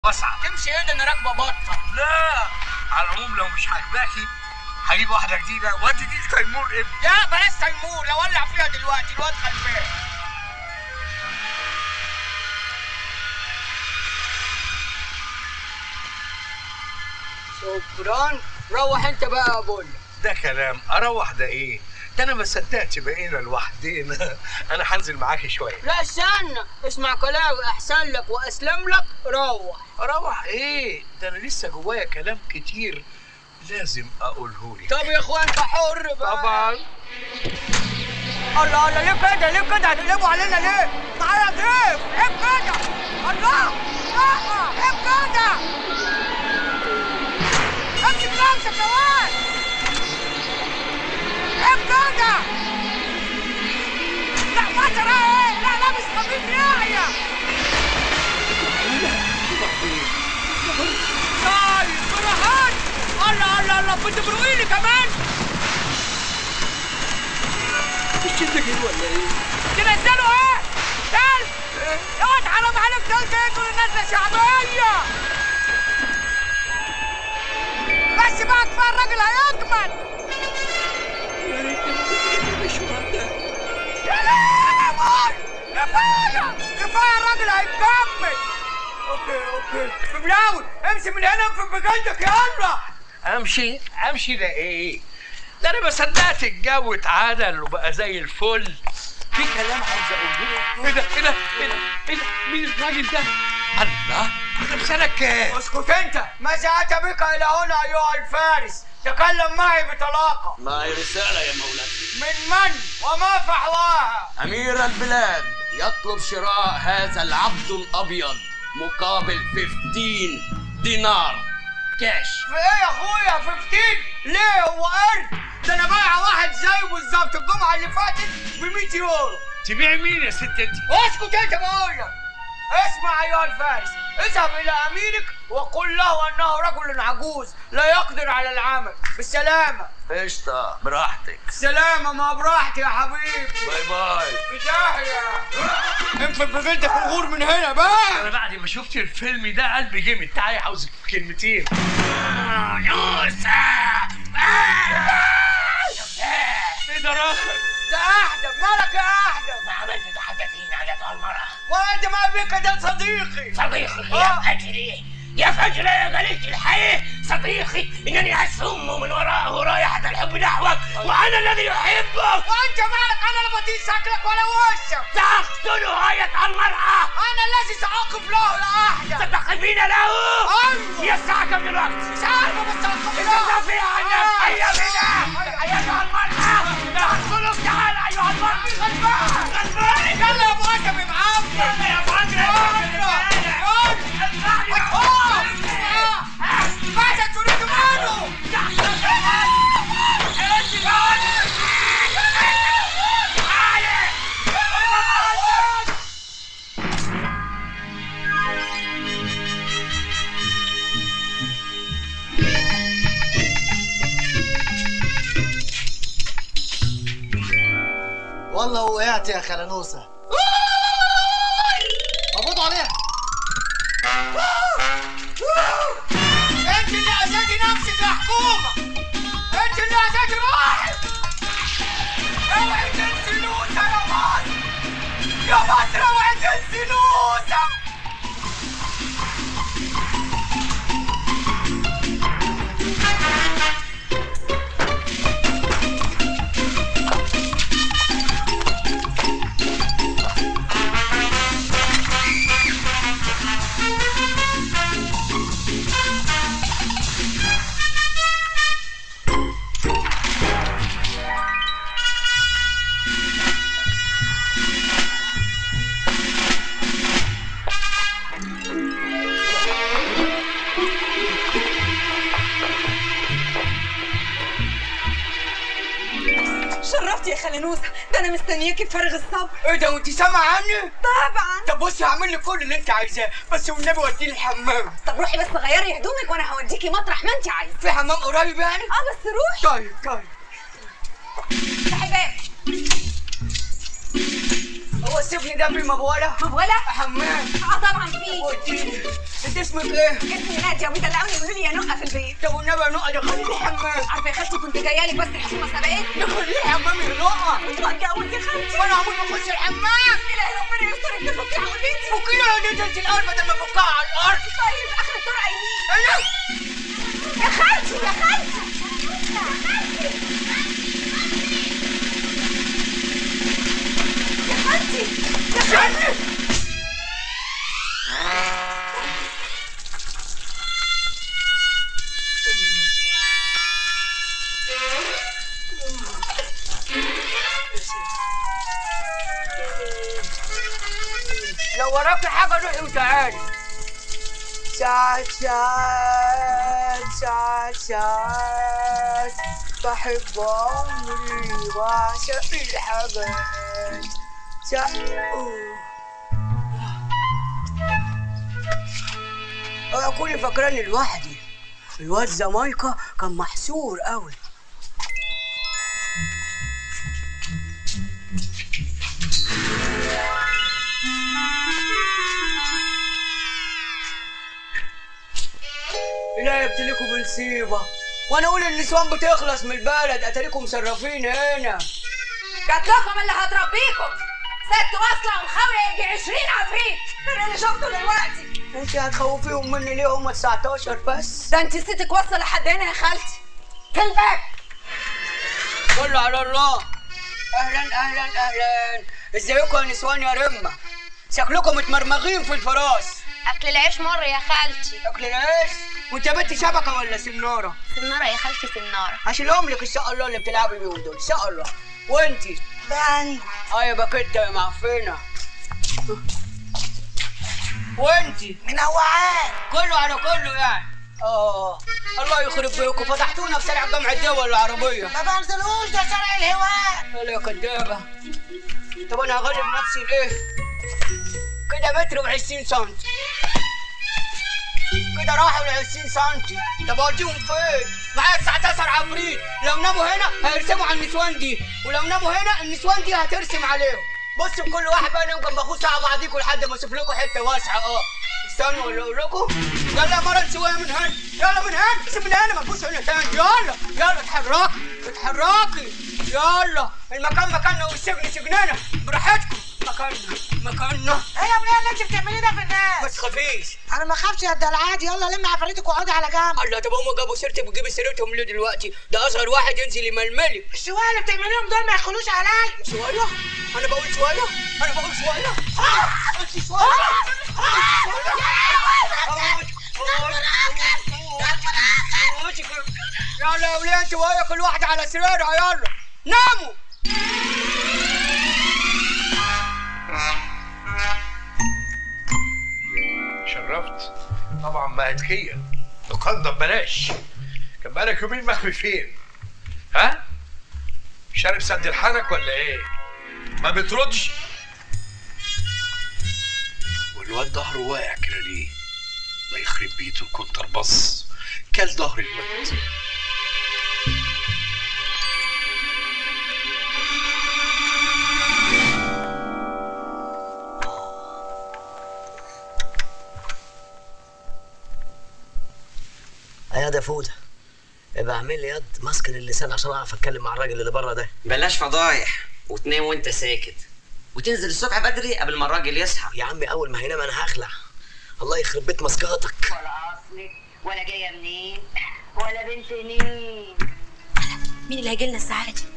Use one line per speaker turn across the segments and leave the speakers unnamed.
واسعه
تمشي ايه ده انا راكبه بطه
لا على العموم لو مش عاجباكي هجيب واحده جديده وادي دي تيمور ابني
يا بلاش تيمور لو ولع فيها دلوقتي الواد غلبان شكرا روح انت بقى يا بول
ده كلام اروح ده ايه ده انا ما صدقت بقينا لوحدينا انا هنزل معاكي شويه
لا استنى اسمع كلام احسن لك واسلم لك روح
اروح ايه ده انا لسه جوايا كلام كتير لازم اقوله لك
طب يا اخويا انت حر بقى
طبعا
الله الله ليه كده ليه كده هتقلبوا علينا ليه؟ تعالى يا ضيف عيب كده الله لا عيب كده امسك نفسك يا واد عيب كده لا فترة ايه؟ لا لابس خفيف ياعية طيب براحات الله الله الله كنت بروقيلي كمان تنزلوا ايه؟ تل اوعى حرام عليك تل تاكل الناس شعبية بس بقى كفاية الراجل هيكمل يا لهوي كفاية كفاية الراجل هيكمل اوكي اوكي ببلاوي امشي من هنا في بجلدك يلا
امشي امشي ده ايه ده انا ما صدقت الجو اتعدل وبقى زي الفل في كلام عاوز اقوله ايه ده ايه ده ايه ده ايه ده مين الراجل ده الله احنا في سنه كام
اسكت انت ماذا اتى بك الى هنا ايها الفارس تكلم معي بطلاقه
معي رسالة يا مولاي
من من وما فحواها
أمير البلاد يطلب شراء هذا العبد الأبيض مقابل 15 دينار كاش
في ايه يا اخويا 15 ليه هو قرد ده انا بايع واحد زيه بالظبط الجمعه اللي فاتت ب 100 يورو
تبيع مين يا ست انت
اسكت انت بقول لك اسمع ايها الفارس اذهب الى اميرك وقل له انه رجل عجوز لا يقدر على العمل بالسلامه
قشطة براحتك
بالسلامه ما براحتي يا حبيبي
باي باي
في داهيه انفد بجلدك الغور من هنا بقى
انا بعد ما شفت الفيلم ده قلبي جامد تعالي عاوزك في كلمتين ايه ده راخر
ده احدب مالك يا احدب
ما عملت تحدثين على المرأة
وانت ما بك ده صديقي
صديقي
آه.
يا فجري يا فجر يا ملك الحياة صديقي إنني أسم من وراءه رائحة الحب نحوك وأنا الذي أحبك
وانت مالك انا لا بطيء شكلك ولا وشك
سأقتل غاية المرأة
انا الذي ساقف له لاحدب
ستقفين له
ايوه
هي الساعة كم دلوقتي؟
مش عارفه بس ساقف له
تدافعي عن نفسك هيا بنا أيتها المرأة أدخلك تعال أيها المرأة غلبان غلبان
يلا يا ابو ادم معاك
يلا يا فجر
ماذا تريد منه؟
والله وقعت يا خلنوسة قبضوا عليها
انت اللي اذيتي نفسك يا حكومه انت اللي اذيتي روحك اوعي تنسي نوسه يا مصر يا مصر اوعي تنسي نوسه
شرفتي يا خلنوسة ده انا مستنياكي بفارغ الصبر
ايه ده وانت سامعه عني؟
طبعا
طب بصي هعمل لك كل اللي انت عايزاه بس والنبي وديني الحمام
طب روحي بس غيري هدومك وانا هوديكي مطرح ما انت عايزه
في حمام قريب يعني؟
اه بس روحي
طيب طيب
افتحي الباب
هو السفن ده فيه مبوله
مبولة؟
حمام
اه طبعا في
وديني انت اسمك ايه
اسمي نادية وبيدلعوني يقولوا لي يا نقة في البيت
طب والنبي يا نقى دخليني حمام
عارفة يا خالتي كنت جاية لك بس الحكومة سبقتني
دخليني حمام يا نقى
كنت بتجوز يا خالتي
وانا عمري ما اخش الحمام
إلهي ربنا يسترك تفكي عقلتي
فكينا يا نزلت الارض بدل ما افكها على الارض
طيب آخر الطرق يمين
انا
يا خالتي يا خالتي يا خالتي يا خالتي
لو وراك حاجه روحي وتعالي ساعات ساعات ساعات ساعات بحب عمري وعشق الحاجات ساعات انا كل فاكراني لوحدي الواد زمايكا كان محصور قوي لا يبتليكوا بنصيبة وانا اقول النسوان بتخلص من البلد اتاريكم مصرفين هنا
جات لكم اللي هتربيكم ست واصلة ومخاوية يجي 20 عفريت غير اللي شفته دلوقتي
انت هتخوفيهم مني ليه هم 19 بس
ده انت ستك واصلة لحد هنا يا خالتي في الباب
كله على الله اهلا اهلا اهلا ازيكم يا نسوان يا رمة شكلكم متمرمغين في الفراس
اكل العيش مر يا خالتي
اكل العيش وانت بنت شبكة ولا سنارة
سنارة يا خالتي سنارة
هشيلهم لك ان شاء الله اللي بتلعبي بيهم دول ان شاء الله وانتي
بان
اه يا باكيتة يا معفنة وانتي
منوعات
كله على كله يعني اه الله يخرب بيكم فتحتونا في شارع جامعة الدول العربية
ما بنزلوش ده شارع الهواء
يلا يا كدابة طب انا هغلب نفسي ليه؟ كده متر وعشرين سنتي كده راحوا لعشرين سنتي طب اوديهم فين؟ معايا 19 عفريت لو ناموا هنا هيرسموا على النسوان دي ولو ناموا هنا النسوان دي هترسم عليهم بصوا كل واحد بقى ينام جنب اخوه ساعة بعضيكوا لحد ما اشوف لكم حتة واسعة اه استنوا ولا اقول لكم يلا يا مرة شوية من هنا يلا من هنا بس من هنا ما تبصوا هنا تاني يلا يلا اتحركي اتحركي يلا المكان مكاننا والسجن سجننا براحتكم مكاننا مكاننا
ايه يا وليه اللي انت بتعمليه ده في الناس
ما تخافيش
انا ما اخافش يا الدلعات يلا لم عفاريتك واقعدي على جنب
الله طب هم جابوا سيرتك وتجيبي سيرتهم ليه دلوقتي ده اصغر واحد ينزل يململي
الشوية اللي بتعمليهم دول ما يدخلوش عليا
شوية انا بقول شوية انا بقول شوية انت شوية يلا يا ولاد شوية كل واحد على سريرها يلا ناموا
شرفت طبعا مهتكية لقندة ببلاش كان بقالك يومين مخفي فين ها شارب سد الحنك ولا ايه ما بتردش والواد ظهره واقع كده ليه الله يخرب بيته الكونتر بص كل ظهر الواد
يا ده فوده ابقى اعمل لي يد ماسك اللسان عشان اعرف اتكلم مع الراجل اللي بره ده
بلاش فضايح وتنام وانت ساكت وتنزل الصبح بدري قبل ما الراجل يصحى
يا عمي اول ما هينام انا هخلع الله يخرب بيت مسكاتك
ولا اصلك ولا جايه منين ولا بنت مين
مين اللي هيجي لنا الساعة دي؟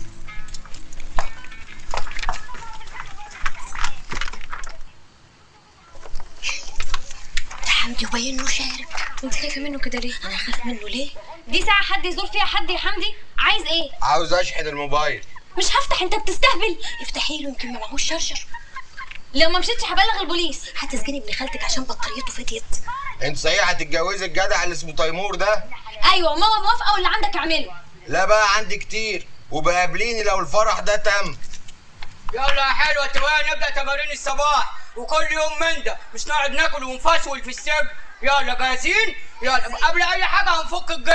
ده حمدي وباين انه شارب انت خايفة منه كده ليه؟ انا خايف منه ليه؟
دي ساعة حد يزور فيها حد يا حمدي عايز ايه؟
عاوز اشحن الموبايل
مش هفتح انت بتستهبل
افتحي له يمكن ما معهوش شرشر
لو ما مشيتش هبلغ البوليس
هتسجني ابن خالتك عشان بطاريته فضيت
انت صحيح هتتجوزي الجدع اللي اسمه تيمور ده
ايوه ماما موافقة واللي عندك اعمله
لا بقى عندي كتير وبقابليني لو الفرح ده تم
يلا يا حلوة تواني نبدأ تمارين الصباح وكل يوم من ده مش نقعد ناكل ونفسول في السجن يلا جاهزين؟ يلا قبل أي حاجة هنفك الجسم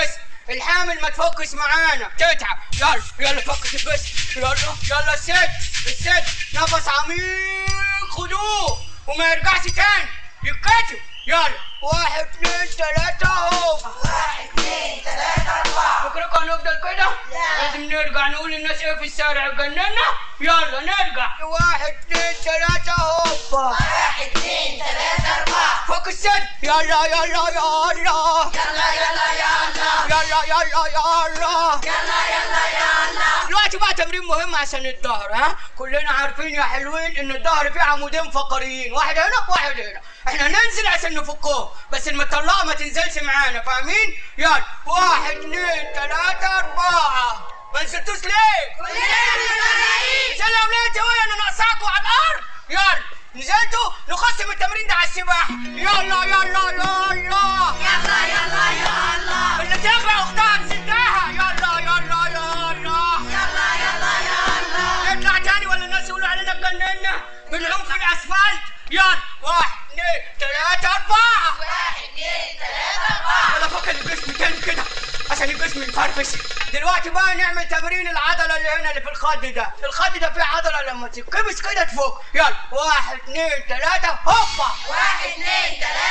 الحامل ما تفكش معانا تتعب يلا يلا فكش البس يلا يلا الست الست نفس عميق خدوه وما يرجعش تاني يتكتب يلا واحد اثنين ثلاثة هوب واحد اثنين ثلاثة أربعة فكركم هنفضل كده؟ لازم نرجع نقول للناس ايه في الشارع جننا يلا نرجع واحد اثنين ثلاثة هوب واحد اثنين ثلاثة أربعة فك السد يلا يلا يلا يلا يلا يلا يلا يلا يلا يلا يلا يلا يلا دلوقتي بقى تمرين مهم عشان الظهر ها كلنا عارفين يا حلوين ان الظهر فيه عمودين فقريين واحد هنا واحد هنا احنا هننزل عشان نفكهم بس المطلقه ما تنزلش معانا فاهمين يلا واحد اثنين ثلاثة أربعة ما نزلتوش ليه؟ كلنا يا ولادي هو انا ناقصاكوا على الارض يلا نزلتوا نقسم التمرين ده على السباحة يلا يلا يلا يلا يلا يلا يلا اللي تغرق اختها بسدها يلا يلا يلا يلا يلا يلا نطلع تاني ولا الناس يقولوا علينا اتجننا بنعوم في الاسفلت يلا واحد اثنين ثلاثة أربعة واحد اثنين ثلاثة أربعة ولا فكر الجسم تاني كده عشان الجسم يفرفش دلوقتي بقى نعمل تمرين العضلة اللي هنا اللي في الخد ده الخد ده فيه عضلة لما تتكبس كده تفك يلا واحد اثنين ثلاثة هوبا واحد اثنين ثلاثة